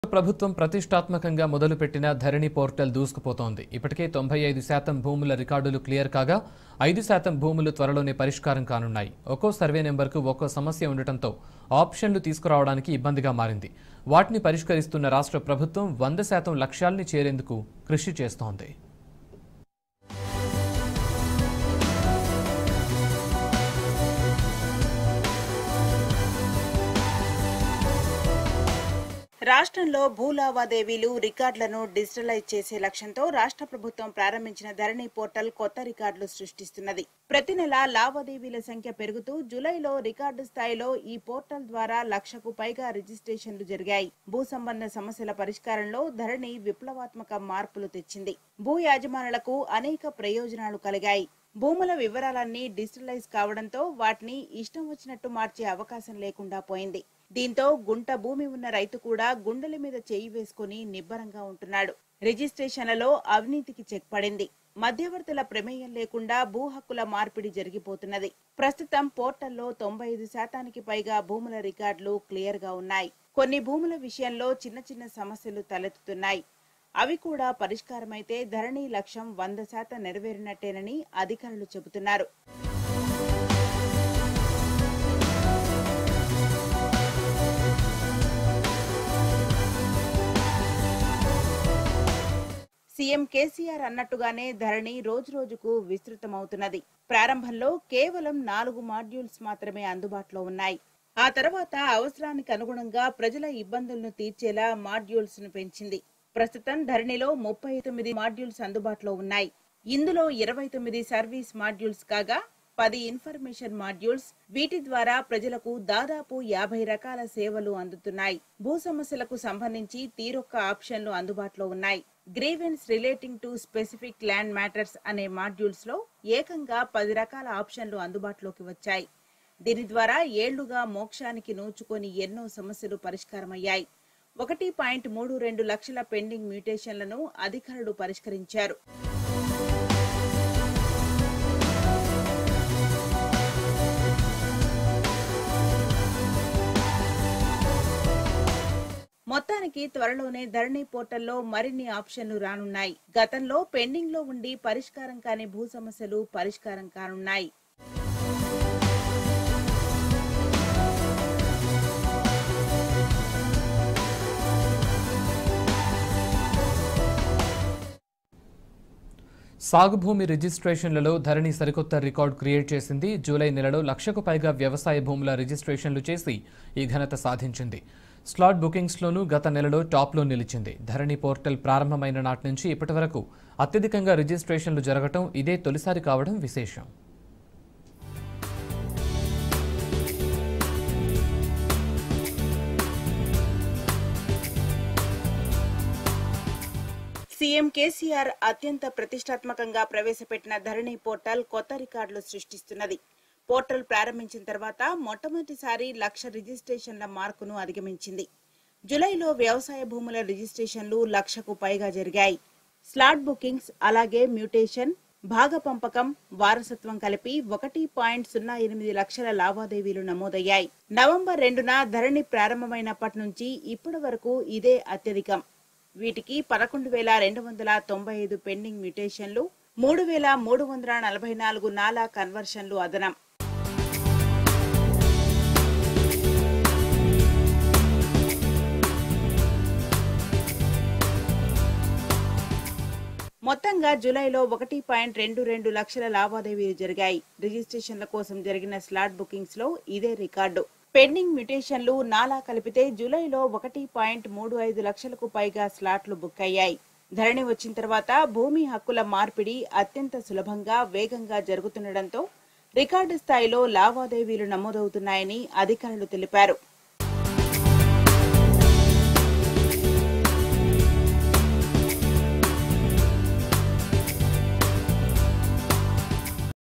ప్రభుత్వం ప్రతిష్టాత్మకంగా మొదలుపెట్టిన ధరణి పోర్టల్ దూసుకుపోతోంది ఇప్పటికే తొంభై ఐదు శాతం భూముల రికార్డులు క్లియర్ కాగా ఐదు శాతం భూములు త్వరలోనే పరిష్కారం కానున్నాయి ఒక్కో సర్వే నెంబర్కు ఒక్కో సమస్య ఉండటంతో ఆప్షన్లు తీసుకురావడానికి ఇబ్బందిగా మారింది వాటిని పరిష్కరిస్తున్న రాష్ట్ర ప్రభుత్వం వంద శాతం లక్ష్యాల్ని చేరేందుకు కృషి చేస్తోంది రాష్ట్రంలో భూ లావాదేవీలు రికార్డులను డిజిటలైజ్ చేసే లక్ష్యంతో రాష్ట్ర ప్రభుత్వం ప్రారంభించిన ధరణి పోర్టల్ కొత్త రికార్డులు సృష్టిస్తున్నది ప్రతి నెల లావాదేవీల సంఖ్య పెరుగుతూ జూలైలో రికార్డు స్థాయిలో ఈ పోర్టల్ ద్వారా లక్షకు పైగా రిజిస్ట్రేషన్లు జరిగాయి భూ సంబంధ సమస్యల పరిష్కారంలో ధరణి విప్లవాత్మక మార్పులు తెచ్చింది భూ యాజమానులకు అనేక ప్రయోజనాలు కలిగాయి భూముల వివరాలన్నీ డిజిటలైజ్ కావడంతో వాటిని ఇష్టం వచ్చినట్టు మార్చే అవకాశం లేకుండా పోయింది దీంతో గుంట భూమి ఉన్న రైతు కూడా గుండెల మీద చేయి వేసుకుని నిబ్బరంగా ఉంటున్నాడు రిజిస్ట్రేషన్లలో అవినీతికి చెక్ పడింది మధ్యవర్తుల ప్రమేయం లేకుండా భూ హక్కుల మార్పిడి జరిగిపోతున్నది ప్రస్తుతం పోర్టల్లో తొంభై ఐదు శాతానికి పైగా భూముల రికార్డులు క్లియర్ గా ఉన్నాయి కొన్ని భూముల విషయంలో చిన్న చిన్న సమస్యలు తలెత్తుతున్నాయి అవి కూడా పరిష్కారమైతే ధరణి లక్ష్యం వంద శాతం నెరవేరినట్టేనని అధికారులు చెబుతున్నారు సీఎం కేసీఆర్ అన్నట్టుగానే ధరణి రోజు రోజుకు విస్తృతమవుతున్నది ప్రారంభంలో కేవలం నాలుగు మాడ్యూల్స్ మాత్రమే అందుబాటులో ఉన్నాయి ఆ తర్వాత అవసరానికి అనుగుణంగా ప్రజల ఇబ్బందులను తీర్చేలా మాడ్యూల్స్ ను పెంచింది ప్రస్తుతం ధరణిలో ముప్పై తొమ్మిది మాడ్యూల్స్ అందుబాటులో ఉన్నాయి ఇందులో ఇరవై తొమ్మిది సర్వీస్ మాడ్యూల్స్ కాగా పది ఇన్ఫర్మేషన్ మాడ్యూల్స్ వీటి ద్వారా ప్రజలకు దాదాపు యాభై రకాల సేవలు అందుతున్నాయి భూ సమస్యలకు సంబంధించి తీరొక్క ఆప్షన్లు అందుబాటులో ఉన్నాయి grievance relating to specific land matters అనే మాడ్యూల్స్ లో ఏకంగా పది రకాల ఆప్షన్లు అందుబాటులోకి వచ్చాయి దీని ద్వారా ఏళ్లుగా మోక్షానికి నోచుకొని ఎన్నో సమస్యలు పరిష్కారమయ్యాయి ఒకటి పాయింట్ మూడు రెండు లక్షల పెండింగ్ మ్యూటేషన్లను అధికారులు పరిష్కరించారు మొత్తానికి త్వరలోనే ధరణి పోర్టల్లో మరిన్ని ఆప్షన్లు రానున్నాయి గతంలో పెండింగ్ లో ఉండి పరిష్కారం కాని భూ సమస్యలు పరిష్కారం కానున్నాయి సాగు భూమి రిజిస్ట్రేషన్లలో ధరణి సరికొత్త రికార్డు క్రియేట్ చేసింది జూలై నెలలో లక్షకు పైగా వ్యవసాయ భూముల రిజిస్ట్రేషన్లు చేసి ఈ ఘనత సాధించింది స్లాట్ బుకింగ్స్లోనూ గత నెలలో టాప్లో నిలిచింది ధరణి పోర్టల్ ప్రారంభమైన నాటి నుంచి ఇప్పటి వరకు అత్యధికంగా రిజిస్ట్రేషన్లు జరగటం ఇదే తొలిసారి కావడం విశేషం సీఎం కేసీఆర్ అత్యంత ప్రతిష్టాత్మకంగా ప్రవేశపెట్టిన ధరణి పోర్టల్ కొత్త రికార్డులు సృష్టిస్తున్నది పోర్టల్ ప్రారంభించిన తర్వాత మొట్టమొదటిసారి లక్ష రిజిస్ట్రేషన్ల మార్కును అధిగమించింది జులైలో వ్యవసాయ భూముల రిజిస్ట్రేషన్లు లక్షకు పైగా జరిగాయి స్లాట్ బుకింగ్స్ అలాగే మ్యూటేషన్ భాగ పంపకం వారసత్వం కలిపి ఒకటి పాయింట్ సున్నా ఎనిమిది లక్షల లావాదేవీలు నమోదయ్యాయి నవంబర్ రెండున ధరణి ప్రారంభమైనప్పటి నుంచి ఇప్పటి వరకు ఇదే అత్యధికం వీటికి పదకొండు వేల రెండు వందల తొంభై ఐదు పెండింగ్ మ్యూటేషన్లు మూడు వేల మూడు వందల నలభై నాలుగు నాలా కన్వర్షన్లు అదనం మొత్తంగా జూలైలో ఒకటి పాయింట్ రెండు రెండు లక్షల లావాదేవీలు జరిగాయి రిజిస్ట్రేషన్ల కోసం జరిగిన స్లాట్ బుకింగ్స్ లో ఇదే రికార్డు పెండింగ్ మ్యూటేషన్లు నాలా కలిపితే జూలైలో ఒకటి పాయింట్ మూడు ఐదు లక్షలకు పైగా స్లాట్లు బుక్ అయ్యాయి ధరణి వచ్చిన తర్వాత భూమి హక్కుల మార్పిడి అత్యంత సులభంగా వేగంగా జరుగుతుండటంతో రికార్డు స్థాయిలో లావాదేవీలు నమోదవుతున్నాయని అధికారులు తెలిపారు